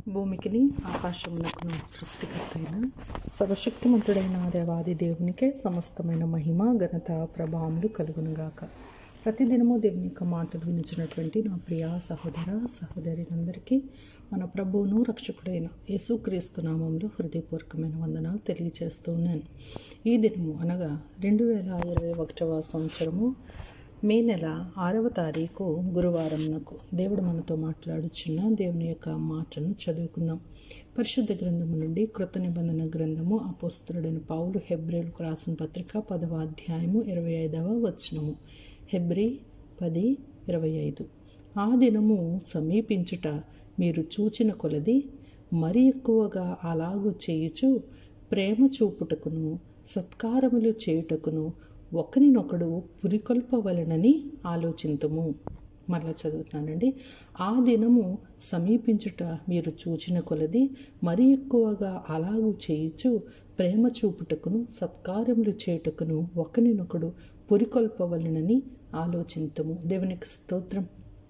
భూమికిని ఆకాశమునకును సృష్టికర్త అయిన సర్వశక్తిమంతుడైన దేవాది దేవునికే సమస్తమైన మహిమ ఘనత ప్రభావములు కలుగునుగాక ప్రతిదినము దేవుని యొక్క మాటలు వినిచినటువంటి నా ప్రియ సహోదర సహోదరులందరికీ మన ప్రభువును రక్షకుడైన యేసుక్రీస్తు నామంలో హృదయపూర్వకమైన వందనాలు తెలియజేస్తూ ఉన్నాను ఈ దినము అనగా రెండు వేల ఇరవై ఒకటవ సంవత్సరము మే నెల ఆరవ తారీఖు గురువారంనకు దేవుడు మనతో మాట్లాడుచున్న దేవుని యొక్క మాటను చదువుకుందాం పరిశుద్ధ గ్రంథము నుండి కృత నిబంధన గ్రంథము అపోస్తుడైన పౌలు హెబ్రిల్కు రాసిన పత్రిక పదవ అధ్యాయము ఇరవై ఐదవ వచనము హెబ్రి పది ఇరవై ఐదు ఆ దినము సమీపించుట మీరు చూచిన కొలది మరి ఎక్కువగా అలాగు చేయుచు ప్రేమ చూపుటకును సత్కారములు చేయుటకును ఒకరినొకడు పురికొల్పవలనని ఆలోచింతుము మరలా చదువుతున్నానండి ఆ దినము సమీపించుట మీరు చూచిన కొలది మరి ఎక్కువగా అలాగూ చేయుచు ప్రేమ చూపుటకును సత్కారములు చేయుటకును ఒకరినొకడు పురికొల్పవలనని ఆలోచింతుము దేవునికి స్తోత్రం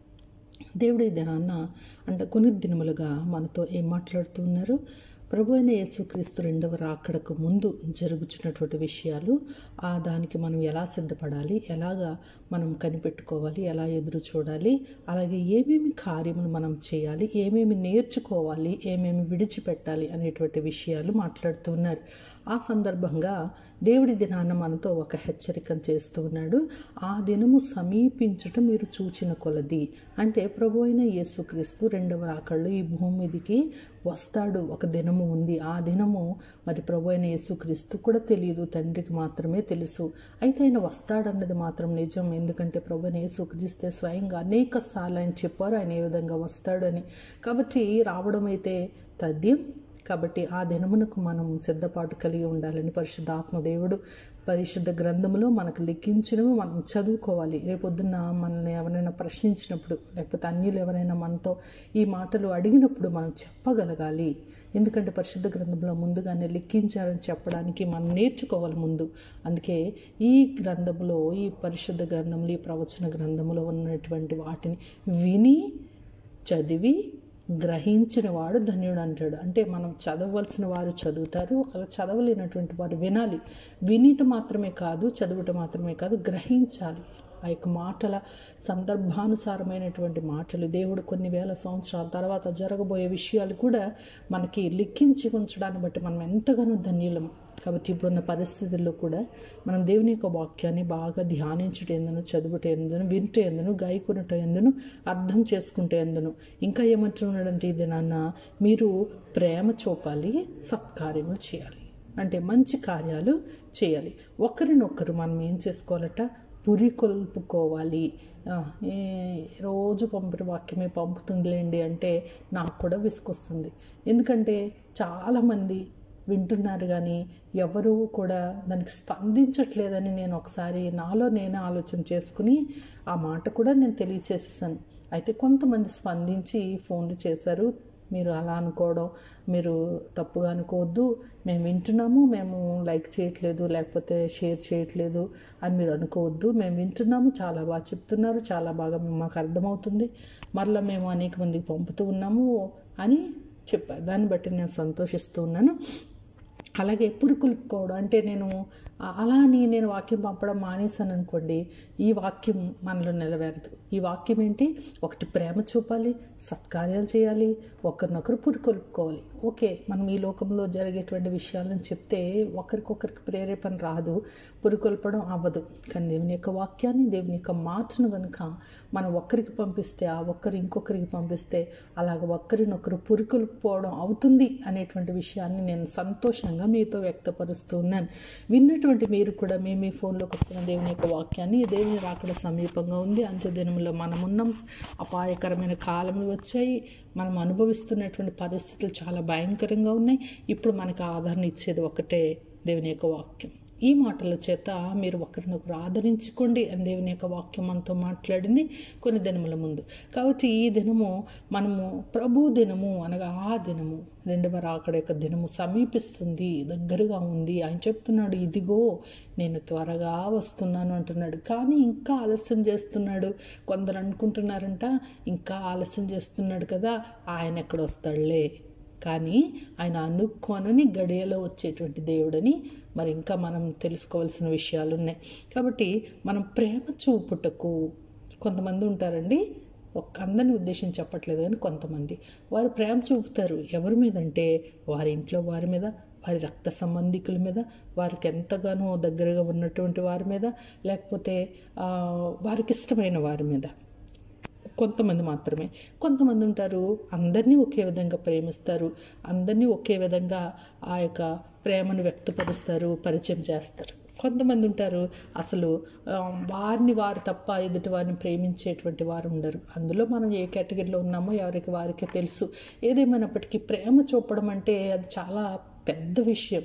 దేవుడి దినాన్న అంటే కొన్ని దినములుగా మనతో ఏం మాట్లాడుతున్నారు ప్రభు అయిన యేసుక్రీస్తు రెండవ రాకడకు ముందు జరుగుతున్నటువంటి విషయాలు ఆ దానికి మనం ఎలా సిద్ధపడాలి ఎలాగా మనం కనిపెట్టుకోవాలి ఎలా ఎదురు చూడాలి అలాగే ఏమేమి కార్యములు మనం చేయాలి ఏమేమి నేర్చుకోవాలి ఏమేమి విడిచిపెట్టాలి అనేటువంటి విషయాలు మాట్లాడుతున్నారు ఆ సందర్భంగా దేవుడి దినాన్న మనతో ఒక హెచ్చరికను చేస్తూ ఉన్నాడు ఆ దినము సమీపించటం మీరు చూచిన కొలది అంటే ప్రభు అయిన యేసుక్రీస్తు రెండవ రాకళ్ళు ఈ భూమి మీదికి వస్తాడు ఒక దినము ఉంది ఆ దినము మరి ప్రభు అయిన యేసుక్రీస్తు కూడా తెలియదు తండ్రికి మాత్రమే తెలుసు అయితే ఆయన వస్తాడన్నది మాత్రం నిజం ఎందుకంటే ప్రభు అయిన యేసుక్రీస్తే స్వయంగా అనేక సార్లు ఆయన చెప్పారు ఆయన ఏ విధంగా వస్తాడని కాబట్టి రావడం అయితే తథ్యం కాబట్టి ఆ దినమునకు మనం సిద్ధపాటు కలిగి ఉండాలని పరిశుద్ధ ఆత్మదేవుడు పరిశుద్ధ గ్రంథములో మనకు లిఖించినవి మనం చదువుకోవాలి రేపొద్దున్న మనల్ని ఎవరైనా ప్రశ్నించినప్పుడు లేకపోతే అన్యులు ఎవరైనా మనతో ఈ మాటలు అడిగినప్పుడు మనం చెప్పగలగాలి ఎందుకంటే పరిశుద్ధ గ్రంథంలో ముందుగానే లిఖించారని చెప్పడానికి మనం నేర్చుకోవాలి ముందు అందుకే ఈ గ్రంథంలో ఈ పరిశుద్ధ గ్రంథంలో ఈ ప్రవచన గ్రంథంలో ఉన్నటువంటి వాటిని విని చదివి గ్రహించిన వాడు ధన్యుడు అంటాడు అంటే మనం చదవలసిన వారు చదువుతారు అలా చదవలేనటువంటి వారు వినాలి వినిట మాత్రమే కాదు చదువుట మాత్రమే కాదు గ్రహించాలి ఆ యొక్క మాటల సందర్భానుసారమైనటువంటి మాటలు దేవుడు కొన్ని వేల సంవత్సరాల తర్వాత జరగబోయే విషయాలు కూడా మనకి లిఖించి ఉంచడాన్ని బట్టి మనం ఎంతగానో ధన్యులం కాబట్టి ఇప్పుడున్న పరిస్థితుల్లో కూడా మనం దేవుని యొక్క వాక్యాన్ని బాగా ధ్యానించుట ఎందును చదువుట ఎందును వింట ఎందును గాయకునట ఎందును అర్థం చేసుకుంటే ఎందును ఇంకా ఏమంటున్నాడంటే ఇది నాన్న మీరు ప్రేమ చూపాలి సత్కార్యములు చేయాలి అంటే మంచి కార్యాలు చేయాలి ఒకరినొకరు మనం ఏం చేసుకోవాలట పురికొల్పుకోవాలి రోజు పంపిన వాక్యమే పంపుతుందిలేండి అంటే నాకు కూడా విసుకొస్తుంది ఎందుకంటే చాలామంది వింటున్నారు కానీ ఎవరు కూడా దానికి స్పందించట్లేదని నేను ఒకసారి నాలో నేనే ఆలోచన చేసుకుని ఆ మాట కూడా నేను తెలియచేసేసాను అయితే కొంతమంది స్పందించి ఫోన్లు చేశారు మీరు అలా అనుకోవడం మీరు తప్పుగా అనుకోవద్దు మేము వింటున్నాము మేము లైక్ చేయట్లేదు లేకపోతే షేర్ చేయట్లేదు అని మీరు అనుకోవద్దు మేము వింటున్నాము చాలా బాగా చెప్తున్నారు చాలా బాగా మాకు అర్థమవుతుంది మరలా మేము అనేక మందికి పంపుతూ ఉన్నాము అని చెప్పారు దాన్ని బట్టి నేను సంతోషిస్తూ ఉన్నాను అలాగే పురుకులుపుకోవడం అంటే నేను అలా అని నేను వాక్యం పంపడం మానేశాను అనుకోండి ఈ వాక్యం మనలో నిలవేరదు ఈ వాక్యం ఏంటి ఒకటి ప్రేమ చూపాలి సత్కార్యాలు చేయాలి ఒకరినొకరు పురుకొల్పుకోవాలి ఓకే మనం ఈ లోకంలో జరిగేటువంటి విషయాలను చెప్తే ఒకరికొకరికి ప్రేరేపణ రాదు పురుకొల్పడం అవ్వదు కానీ దేవుని యొక్క వాక్యాన్ని దేవుని యొక్క మాటను కనుక మనం ఒక్కరికి పంపిస్తే ఆ ఒక్కరు ఇంకొకరికి పంపిస్తే అలాగ ఒక్కరినొకరు పురుకొల్పుకోవడం అవుతుంది అనేటువంటి విషయాన్ని నేను సంతోషంగా మీతో వ్యక్తపరుస్తూ ఉన్నాను విన్నటువంటి మీరు కూడా మీ మీ ఫోన్లోకి వస్తున్న దేవుని యొక్క వాక్యాన్ని దేవుని రాకడ సమీపంగా ఉంది అంచె దినములో మనమున్నాం అపాయకరమైన కాలములు వచ్చాయి మనం అనుభవిస్తున్నటువంటి పరిస్థితులు చాలా భయంకరంగా ఉన్నాయి ఇప్పుడు మనకు ఆదరణ ఇచ్చేది ఒకటే దేవుని యొక్క వాక్యం ఈ మాటల చేత మీరు ఒకరినొకరు ఆదరించుకోండి అని దేవుని యొక్క వాక్యం మనతో మాట్లాడింది కొన్ని దినముల ముందు కాబట్టి ఈ దినము మనము ప్రభు దినము అనగా ఆ దినము రెండవ రాకడ యొక్క దినము సమీపిస్తుంది దగ్గరగా ఉంది ఆయన చెప్తున్నాడు ఇదిగో నేను త్వరగా వస్తున్నాను అంటున్నాడు కానీ ఇంకా ఆలస్యం చేస్తున్నాడు కొందరు అనుకుంటున్నారంట ఇంకా ఆలస్యం చేస్తున్నాడు కదా ఆయన ఎక్కడ వస్తాడులే కానీ ఆయన అనుకోనని గడియలో వచ్చేటువంటి దేవుడని మరి ఇంకా మనం తెలుసుకోవాల్సిన విషయాలు ఉన్నాయి కాబట్టి మనం ప్రేమ చూపుటకు కొంతమంది ఉంటారండి ఒక్క అందరిని ఉద్దేశించి చెప్పట్లేదు కానీ కొంతమంది వారు ప్రేమ చూపుతారు ఎవరి మీద అంటే వారి ఇంట్లో వారి మీద వారి రక్త సంబంధికుల మీద వారికి ఎంతగానో దగ్గరగా ఉన్నటువంటి వారి మీద లేకపోతే ఆ, వారికి ఇష్టమైన వారి మీద కొంతమంది మాత్రమే కొంతమంది ఉంటారు అందరినీ ఒకే విధంగా ప్రేమిస్తారు అందరినీ ఒకే విధంగా ఆ యొక్క ప్రేమను వ్యక్తపరుస్తారు పరిచయం చేస్తారు కొంతమంది ఉంటారు అసలు ఆ, వారిని వారు తప్ప ఎదుటి వారిని ప్రేమించేటువంటి వారు ఉండరు అందులో మనం ఏ కేటగిరీలో ఉన్నామో ఎవరికి వారికే తెలుసు ఏదేమైనప్పటికీ ప్రేమ చూపడం అంటే అది చాలా పెద్ద విషయం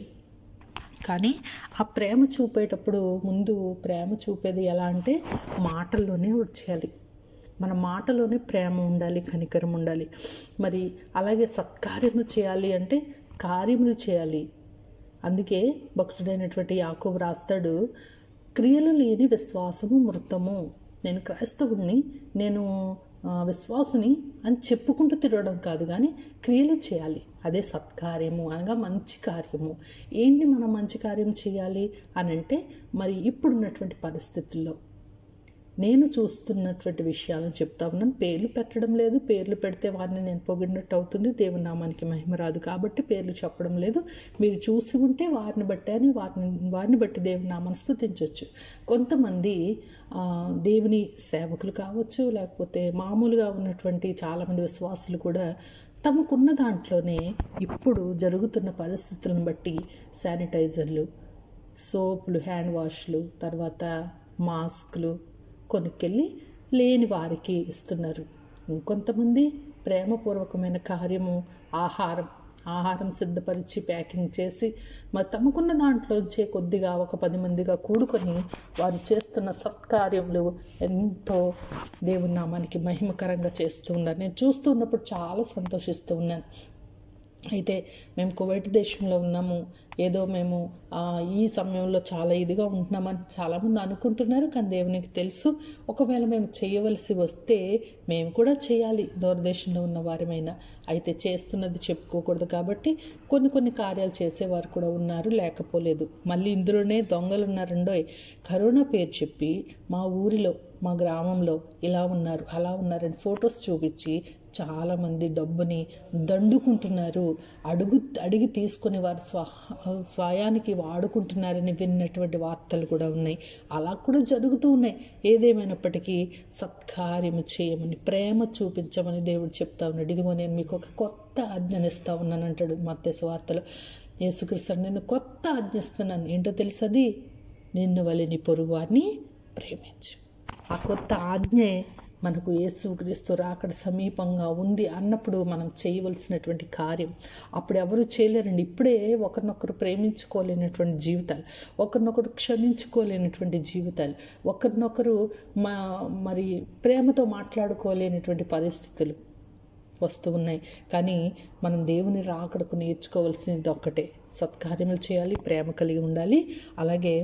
కానీ ఆ ప్రేమ చూపేటప్పుడు ముందు ప్రేమ చూపేది ఎలా అంటే మాటల్లోనే వచ్చేయాలి మన మాటలోనే ప్రేమ ఉండాలి కనికరం ఉండాలి మరి అలాగే సత్కార్యము చేయాలి అంటే కార్యములు చేయాలి అందుకే భక్తుడైనటువంటి యాకోబు రాస్తాడు క్రియలు లేని విశ్వాసము మృతము నేను క్రైస్తవుడిని నేను ఆ, విశ్వాసిని అని చెప్పుకుంటూ తిరగడం కాదు కానీ క్రియలు చేయాలి అదే సత్కార్యము అనగా మంచి కార్యము ఏంటి మనం మంచి కార్యం చేయాలి అని అంటే మరి ఇప్పుడున్నటువంటి పరిస్థితుల్లో నేను చూస్తున్నటువంటి విషయాలను చెప్తా ఉన్నాను పేర్లు పెట్టడం లేదు పేర్లు పెడితే వారిని నేను పొగిడినట్టు అవుతుంది దేవుని నామానికి మహిమ రాదు కాబట్టి పేర్లు చెప్పడం లేదు మీరు చూసి ఉంటే వారిని బట్టి అని వారిని వారిని బట్టి దేవుని నామాన్ని స్థుతించవచ్చు కొంతమంది ఆ, దేవుని సేవకులు కావచ్చు లేకపోతే మామూలుగా ఉన్నటువంటి చాలామంది విశ్వాసులు కూడా తమకున్న దాంట్లోనే ఇప్పుడు జరుగుతున్న పరిస్థితులను బట్టి శానిటైజర్లు సోపులు హ్యాండ్ వాష్లు తర్వాత మాస్క్లు కొనుక్కెళ్ళి లేని వారికి ఇస్తున్నారు ఇంకొంతమంది ప్రేమపూర్వకమైన కార్యము ఆహారం ఆహారం సిద్ధపరిచి ప్యాకింగ్ చేసి మరి తమకున్న దాంట్లోంచే కొద్దిగా ఒక పది మందిగా కూడుకొని వారు చేస్తున్న సత్కార్యములు ఎంతో దేవుని నామానికి మహిమకరంగా చేస్తూ ఉన్నారు నేను చూస్తూ ఉన్నప్పుడు చాలా సంతోషిస్తూ ఉన్నాను అయితే మేము కువైట్ దేశంలో ఉన్నాము ఏదో మేము ఆ, ఈ సమయంలో చాలా ఇదిగా ఉంటున్నామని చాలామంది అనుకుంటున్నారు కానీ దేవునికి తెలుసు ఒకవేళ మేము చేయవలసి వస్తే మేము కూడా చేయాలి దూరదేశంలో ఉన్న వారమైనా అయితే చేస్తున్నది చెప్పుకోకూడదు కాబట్టి కొన్ని కొన్ని కార్యాలు చేసేవారు కూడా ఉన్నారు లేకపోలేదు మళ్ళీ ఇందులోనే దొంగలు ఉన్నారండోయ్ కరోనా పేరు చెప్పి మా ఊరిలో మా గ్రామంలో ఇలా ఉన్నారు అలా ఉన్నారని ఫొటోస్ చూపించి చాలామంది డబ్బుని దండుకుంటున్నారు అడుగు అడిగి తీసుకుని వారు స్వ స్వయానికి వాడుకుంటున్నారని విన్నటువంటి వార్తలు కూడా ఉన్నాయి అలా కూడా జరుగుతూ ఉన్నాయి ఏదేమైనప్పటికీ సత్కార్యము చేయమని ప్రేమ చూపించమని దేవుడు చెప్తా ఉన్నాడు ఇదిగో నేను మీకు ఒక కొత్త ఆజ్ఞను ఇస్తా ఉన్నాను అంటాడు మత్స్య వార్తలో యేసుక్రీస్తు నేను కొత్త ఆజ్ఞ ఇస్తున్నాను ఏంటో తెలుసది నిన్ను వలె నీ పొరుగువారిని ప్రేమించు ఆ కొత్త ఆజ్ఞే మనకు యేసుక్రీస్తు రాకడ సమీపంగా ఉంది అన్నప్పుడు మనం చేయవలసినటువంటి కార్యం అప్పుడు ఎవరు చేయలేరండి ఇప్పుడే ఒకరినొకరు ప్రేమించుకోలేనటువంటి జీవితాలు ఒకరినొకరు క్షమించుకోలేనటువంటి జీవితాలు ఒకరినొకరు మా మరి ప్రేమతో మాట్లాడుకోలేనటువంటి పరిస్థితులు వస్తూ ఉన్నాయి కానీ మనం దేవుని రాకడకు నేర్చుకోవాల్సింది ఒక్కటే సత్కార్యములు చేయాలి ప్రేమ కలిగి ఉండాలి అలాగే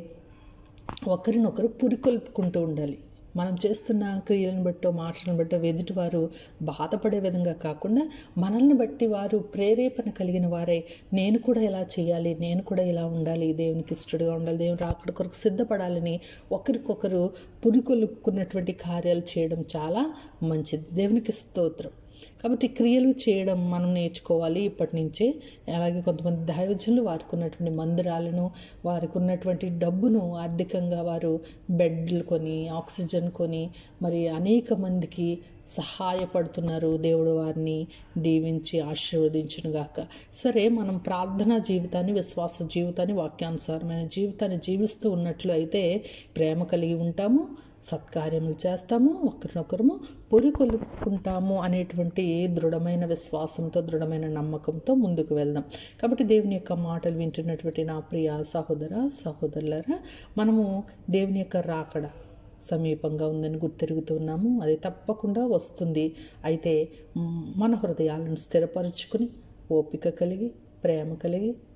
ఒకరినొకరు పురికొల్పుకుంటూ ఉండాలి మనం చేస్తున్న క్రియలను బట్టో మాటలను బట్టో ఎదుటివారు బాధపడే విధంగా కాకుండా మనల్ని బట్టి వారు ప్రేరేపణ కలిగిన వారే నేను కూడా ఇలా చేయాలి నేను కూడా ఇలా ఉండాలి దేవునికి ఇష్టడుగా ఉండాలి దేవుని రాకడ కొరకు సిద్ధపడాలని ఒకరికొకరు పురికొల్పుకున్నటువంటి కార్యాలు చేయడం చాలా మంచిది దేవునికి స్తోత్రం కాబట్టి క్రియలు చేయడం మనం నేర్చుకోవాలి ఇప్పటి నుంచే అలాగే కొంతమంది దైవజనులు వారికి ఉన్నటువంటి మందిరాలను వారికి ఉన్నటువంటి డబ్బును ఆర్థికంగా వారు బెడ్లు కొని ఆక్సిజన్ కొని మరి అనేక మందికి సహాయపడుతున్నారు దేవుడు వారిని దీవించి ఆశీర్వదించునుగాక సరే మనం ప్రార్థనా జీవితాన్ని విశ్వాస జీవితాన్ని వాక్యానుసారమైన జీవితాన్ని జీవిస్తూ ఉన్నట్లు అయితే ప్రేమ కలిగి ఉంటాము సత్కార్యములు చేస్తాము ఒకరినొకరము పొరికొలుపుకుంటాము అనేటువంటి దృఢమైన విశ్వాసంతో దృఢమైన నమ్మకంతో ముందుకు వెళ్దాం కాబట్టి దేవుని యొక్క మాటలు వింటున్నటువంటి నా ప్రియ సహోదర సహోదరులరా మనము దేవుని యొక్క రాకడ సమీపంగా ఉందని గుర్తెరుగుతున్నాము అది తప్పకుండా వస్తుంది అయితే మ్, మన హృదయాలను స్థిరపరుచుకుని ఓపిక కలిగి ప్రేమ కలిగి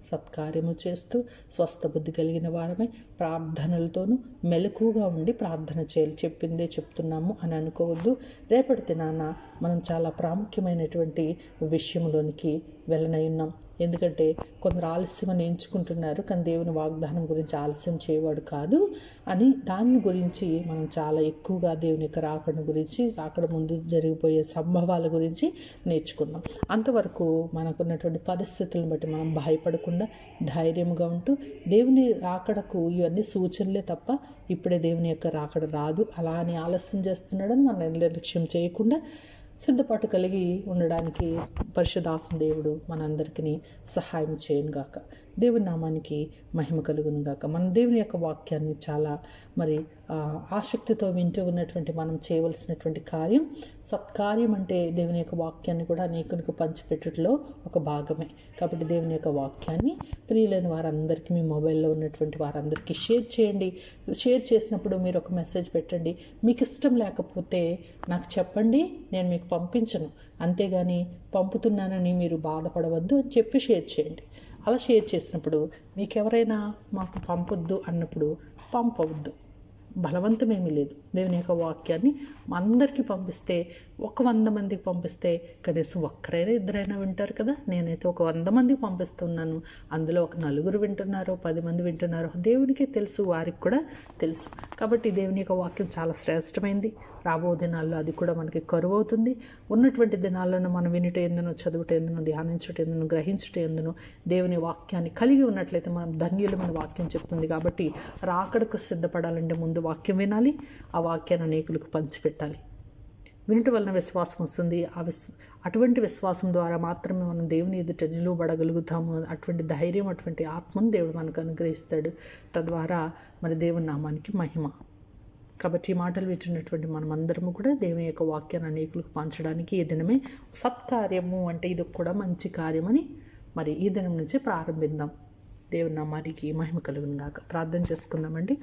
సత్కార్యము చేస్తూ స్వస్థ బుద్ధి కలిగిన వారమై ప్రార్థనలతోనూ మెలకుగా ఉండి ప్రార్థన చేయాలి చెప్పిందే చెప్తున్నాము అని అనుకోవద్దు రేపటి దినాన మనం చాలా ప్రాముఖ్యమైనటువంటి విషయంలోనికి వెళ్ళనై ఉన్నాం ఎందుకంటే కొందరు ఆలస్యమని ఎంచుకుంటున్నారు కానీ దేవుని వాగ్దానం గురించి ఆలస్యం చేయవాడు కాదు అని దాని గురించి మనం చాలా ఎక్కువగా దేవుని యొక్క రాకడ గురించి రాకడ ముందు జరిగిపోయే సంభవాల గురించి నేర్చుకుందాం అంతవరకు మనకున్నటువంటి పరిస్థితులను బట్టి మనం భయపడకుండా ధైర్యంగా ఉంటూ దేవుని రాకడకు ఇవన్నీ సూచనలే తప్ప ఇప్పుడే దేవుని యొక్క రాకడ రాదు అలా అని ఆలస్యం చేస్తున్నాడని మనం నిర్లక్ష్యం చేయకుండా సిద్ధపాటు కలిగి ఉండడానికి పరిశుధాత్మ దేవుడు మనందరికీ సహాయం చేయను గాక దేవుని నామానికి మహిమ కలుగును గాక మన దేవుని యొక్క వాక్యాన్ని చాలా మరి ఆ, ఆసక్తితో వింటూ ఉన్నటువంటి మనం చేయవలసినటువంటి కార్యం సత్కార్యం అంటే దేవుని యొక్క వాక్యాన్ని కూడా అనేకునికి పంచిపెట్టుట్లో ఒక భాగమే కాబట్టి దేవుని యొక్క వాక్యాన్ని ప్రియులైన వారందరికీ మీ మొబైల్లో ఉన్నటువంటి వారందరికీ షేర్ చేయండి షేర్ చేసినప్పుడు మీరు ఒక మెసేజ్ పెట్టండి మీకు ఇష్టం లేకపోతే నాకు చెప్పండి నేను మీకు పంపించను అంతేగాని పంపుతున్నానని మీరు బాధపడవద్దు అని చెప్పి షేర్ చేయండి అలా షేర్ చేసినప్పుడు మీకు ఎవరైనా మాకు పంపొద్దు అన్నప్పుడు పంపవద్దు బలవంతమేమీ లేదు దేవుని యొక్క వాక్యాన్ని అందరికీ పంపిస్తే ఒక వంద మందికి పంపిస్తే కనీసం ఒక్కరైనా ఇద్దరైనా వింటారు కదా నేనైతే ఒక వంద మందికి పంపిస్తున్నాను అందులో ఒక నలుగురు వింటున్నారో పది మంది వింటున్నారో దేవునికే తెలుసు వారికి కూడా తెలుసు కాబట్టి దేవుని యొక్క వాక్యం చాలా శ్రేష్టమైంది రాబో దినాల్లో అది కూడా మనకి కరువు అవుతుంది ఉన్నటువంటి దినాల్లోనూ మనం వినుట ఎందును చదువుట ఎందును ధ్యానించుట ఎందును గ్రహించుట ఎందును దేవుని వాక్యాన్ని కలిగి ఉన్నట్లయితే మనం ధన్యులమైన వాక్యం చెప్తుంది కాబట్టి రాకడకు సిద్ధపడాలంటే ముందు వాక్యం వినాలి ఆ వాక్యాన్ని అనేకులకు పంచిపెట్టాలి వినుట వలన విశ్వాసం వస్తుంది ఆ విశ్వ అటువంటి విశ్వాసం ద్వారా మాత్రమే మనం దేవుని ఎదుట నిలువబడగలుగుతాము అటువంటి ధైర్యం అటువంటి ఆత్మను దేవుడు మనకు అనుగ్రహిస్తాడు తద్వారా మరి దేవుని నామానికి మహిమ కాబట్టి ఈ మాటలు వింటున్నటువంటి మనమందరము కూడా దేవుని యొక్క వాక్యాన్ని అనేకులకు పంచడానికి ఈ దినమే సత్కార్యము అంటే ఇది కూడా మంచి కార్యమని మరి ఈ దినం నుంచి ప్రారంభిద్దాం దేవుని నామానికి మహిమ కలుగును గాక ప్రార్థన చేసుకుందామండి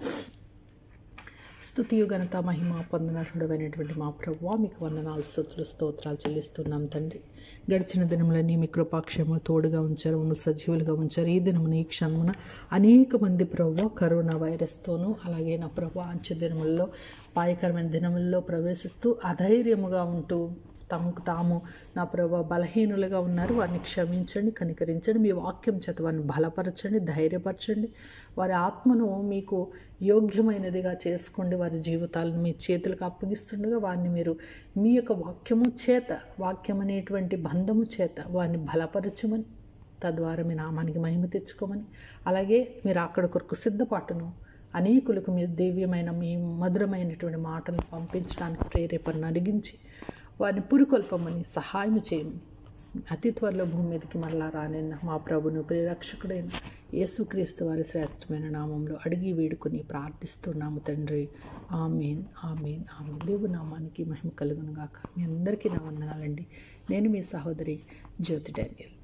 స్థుతియు ఘనత మహిమ పొందనర్హుడమైనటువంటి మా ప్రభువా మీకు వందనాలు స్థుతులు స్తోత్రాలు చెల్లిస్తున్నాం తండ్రి గడిచిన దినములన్నీ మీ కృపాక్షము తోడుగా ఉంచారు మమ్మల్ని సజీవులుగా ఉంచారు ఈ దినమున ఈ క్షణమున అనేక మంది ప్రభు కరోనా వైరస్తోనూ అలాగే నా ప్రభు అంచె దినముల్లో పాయకరమైన దినముల్లో ప్రవేశిస్తూ అధైర్యముగా ఉంటూ తమకు తాము నా ప్రభా బలహీనులుగా ఉన్నారు వారిని క్షమించండి కనికరించండి మీ వాక్యం చేత వారిని బలపరచండి ధైర్యపరచండి వారి ఆత్మను మీకు యోగ్యమైనదిగా చేసుకోండి వారి జీవితాలను మీ చేతులకు అప్పగిస్తుండగా వారిని మీరు మీ యొక్క వాక్యము చేత వాక్యం అనేటువంటి బంధము చేత వారిని బలపరచమని తద్వారా మీ నామానికి మహిమ తెచ్చుకోమని అలాగే మీరు అక్కడ కొరకు సిద్ధపాటును అనేకులకు మీ దివ్యమైన మీ మధురమైనటువంటి మాటను పంపించడానికి ప్రేరేపణ అడిగించి వారిని పురుకొల్పమని సహాయం చేయమని అతి త్వరలో భూమి మీదకి మరలా రానన్న మా ప్రభును ప్రిరక్షకుడైన యేసుక్రీస్తు వారి శ్రేష్టమైన నామంలో అడిగి వేడుకొని ప్రార్థిస్తున్నాము తండ్రి ఆమెన్ ఆమెన్ ఆమెన్ దేవు నామానికి మహిమ కలుగును గాక మీ అందరికీ నా వందనాలండి నేను మీ సహోదరి జ్యోతి డానియల్